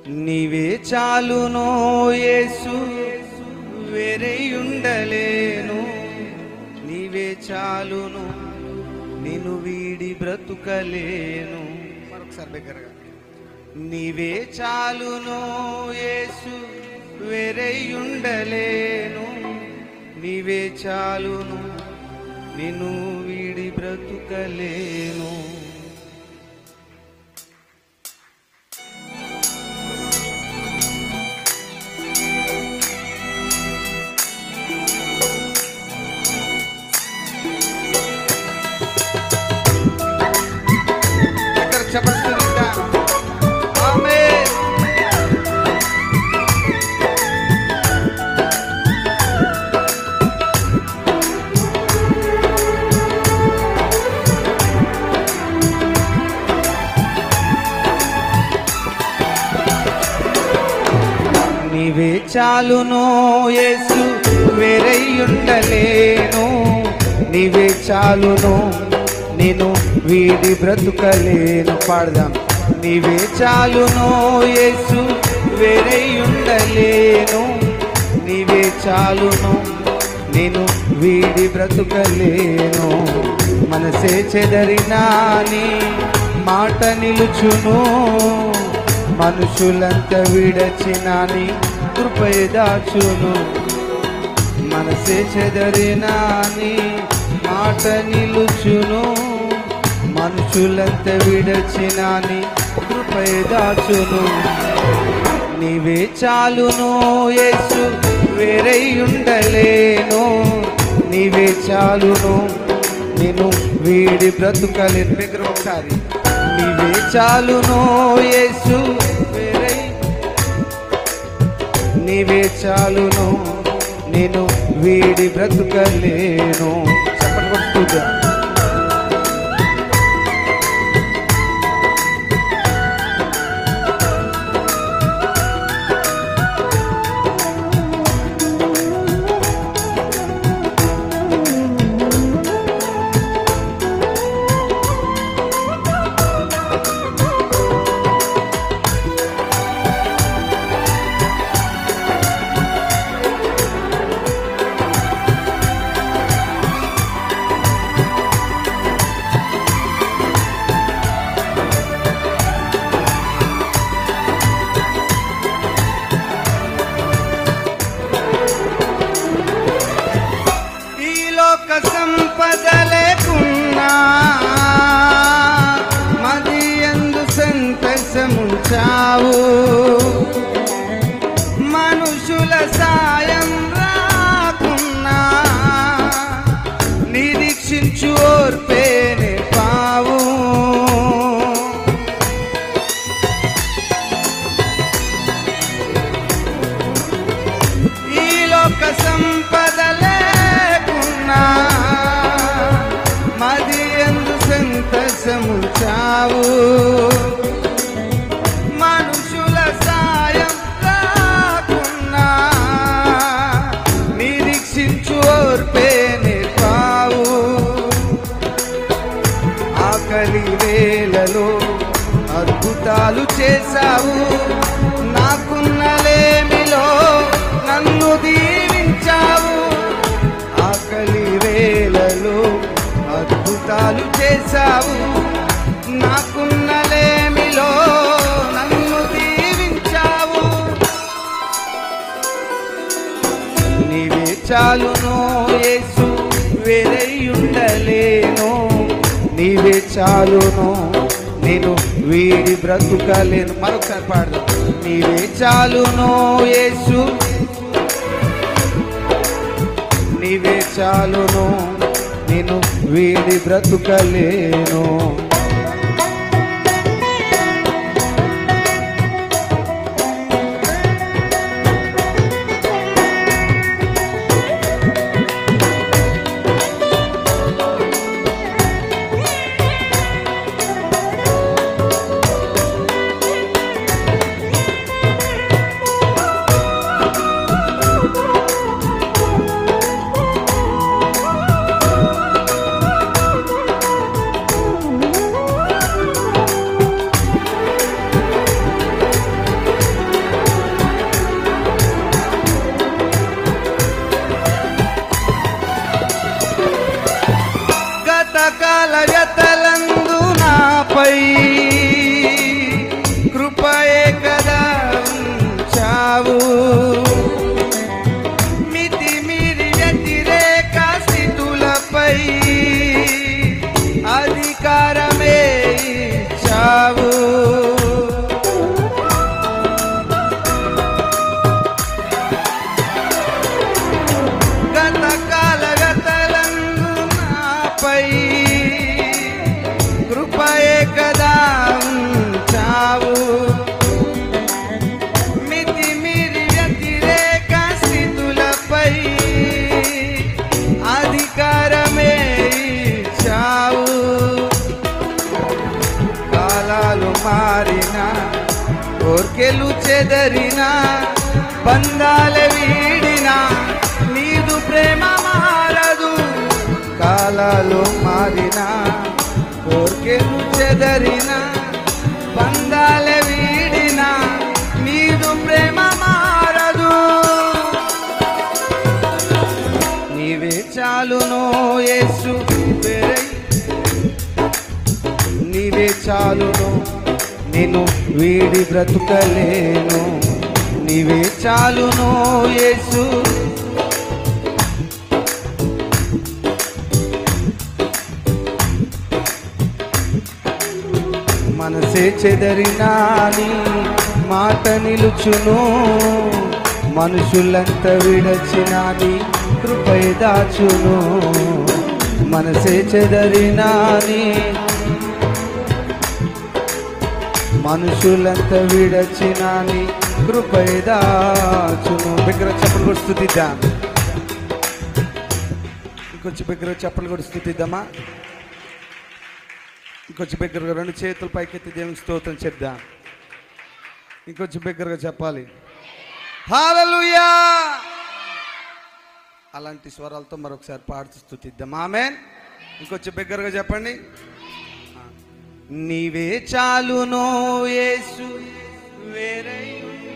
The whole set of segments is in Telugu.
నీవే చాలునో యేసు వేరే ఉండలేను నీవే చాలును నిన్ను వీడి బ్రతుకలేను మరొకసారి బిగ్గరగా నీవే చాలును యేసు వేరే ఉండలేను నీవే చాలును నిన్ను వీడి బ్రతుకలేను దగ్గర చెప్పండి ఇంకా ఆమేన్ నీవే చాలును యేసు వేరే ఉండలేను నీవే చాలును నేను వీడి బ్రతుకలేను పాడదాం నీవే చాలును యేసు వేరే ఉండలేను నీవే చాలును నేను వీడి బ్రతుకలేను మనసే చెదరినాని మాట నిలుచును మనుషులంత విడచినాని కృపయ దాచును మనసే చెదరినాని మాట నిలుచును మనుషులంత విడచినాని కృపయ దాచును నీవే చాలును యేసు వేరే ఉండలేను నీవే చాలును నేను వీడి బ్రతుకలేను దగ్గర ఒకసారి నీవే చాలును యేసు వేరే నీవే చాలును నేను వీడి బ్రతుకలేను చెప్పండి కొట్టుగా ఈ లోక సంపద లేకున్నా మది ఎందు సంతసముంచావు మనుషుల సాయం రాకున్నా నిరీక్షించు ఓర్పేనే పావు ఈ లోక సంపద లేకున్నా మది ఎందు సంతసము చావు మనుషుల సాయం రాకున్నా నిరీక్షించు ఓర్పేనే పావు ఆకలి వేలలో అద్భుతాలు చేశావు నాకున్న లేమిలో నన్ను దీవించావు ఆకలి వేలలో అద్భుతాలు చేశావు నాకున్న లేమిలో నన్ను దీవించావు నీవే చాలును యేసు వేరే ఉండలేను నీవే చాలును నేను వీడి బ్రతుకలేను మరొకసారి పాడదాం నీవే చాలును యేసు నీవే చాలును నేను వీడి బ్రతుకలేను కృపయే కదా ఉంచావు మితి మీరి వ్యతిరేక స్థితులపై అధికారమే ఇచ్చావు గత కాలగతలందు నాపై కృపయే కదా ఉంచావు మితి మీరి వ్యతిరేక స్థితులపై అధికారమే ఇచ్చావు కాలాలు మారిన కోర్కెలు చెదరిన బంధాల వీడిన నీదు ప్రేమ మారదు కాలాలు మారిన కోర్కెలు చెదరిన బంధాల వీడిన నీదు ప్రేమ మారదు నీవే చాలునో యేసు వేరై నీవే చాలును నేను వీడి బ్రతుకలేను నీవే చాలును యేసు మనసే చెదరినా నీ మాట నిలుచును మనుషులంత విడచిన నీ కృపై దాచును మనసే చెదరినా నీ మనుషులంత విడచిన నీ కృపై దాచును బిగ్గర చెప్పలు కూడా స్థుతిద్దాం ఇంకొంచెం బిగ్గర చెప్పలు కూడా స్థుతిద్దామా ఇంకొంచెం బిగ్గరగా రెండు చేతులు పైకెత్తి దేవునికి స్తోత్రం చెప్దాం ఇంకొంచెం బిగ్గరగా చెప్పాలి హాలలుయా అలాంటి స్వరాలతో మరొకసారి పాడుతూ స్థుతిద్దాం ఆమెన్ ఇంకొంచెం బిగ్గరగా చెప్పండి నీవే చాలునో యేసు వేరై ఉండ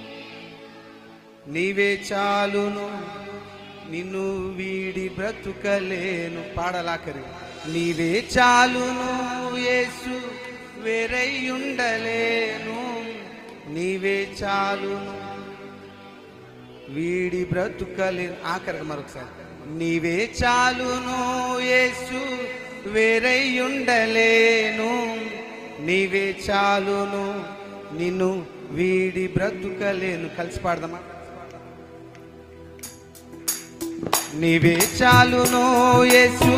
నీవే చాలును నిన్ను వీడి బ్రతుకలేను పాడలాకరి నీవే చాలును యేసు వేరై ఉండలేను నీవే చాలును వీడి బ్రతుకలేను ఆఖరికి మరొకసారి నీవే చాలును యేసు వేరై ఉండలేను నీవే చాలును నిన్ను వీడి బ్రతుకలేను కలిసి పాడదామా నీవే చాలును యేసు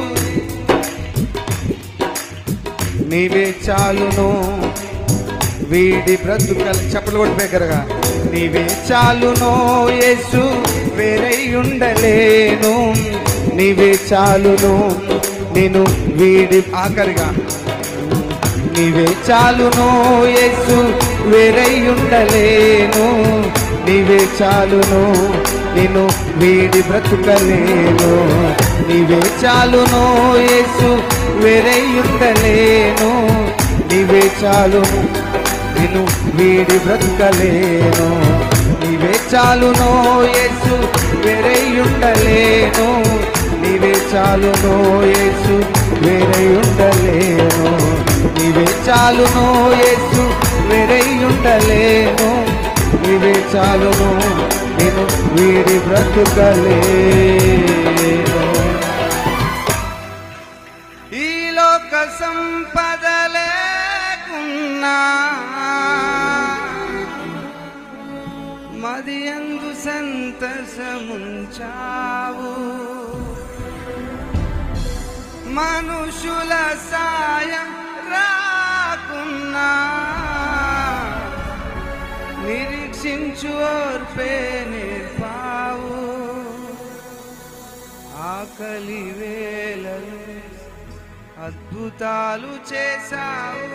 నీవే చాలును వీడి బ్రతుకలు చెప్పలు కూడా దగ్గరగా నీవే చాలును యేసు వేరై ఉండలేను నీవే చాలును నేను వీడి ఆఖరిగా నీవే చాలును యేసు వేరై ఉండలేను నీవే చాలును నేను వీడి బ్రతుకలేను నీవే చాలును యేసు వేరై ఉండలేను నీవే చాలును నేను వీడి బ్రతుకలేను నీవే చాలును యేసు వేరై ఉండలేను నీవే చాలును యేసు వేరై ఉండలేను నీవే చాలును యేసు వేరై ఉండలేను నీవే చాలును నేను వీడి బ్రతుకలేను ఈ లోక సంపద లేకున్నా మది అందు సంతసముంచావు మనుషుల సాయం రాకున్నా నిరీక్షించు ఓర్పే నేర్పావు ఆకలి వేళలు అద్భుతాలు చేశావు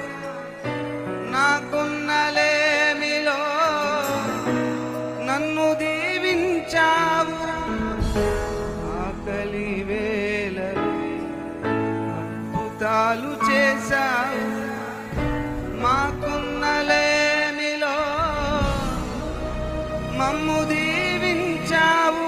నాకున్నలేమిలో నన్ను దీవించావు ఆకలి వేళలు అద్భుతాలు చేశావు మాకున్నలేమిలో మమ్ము దీవించావు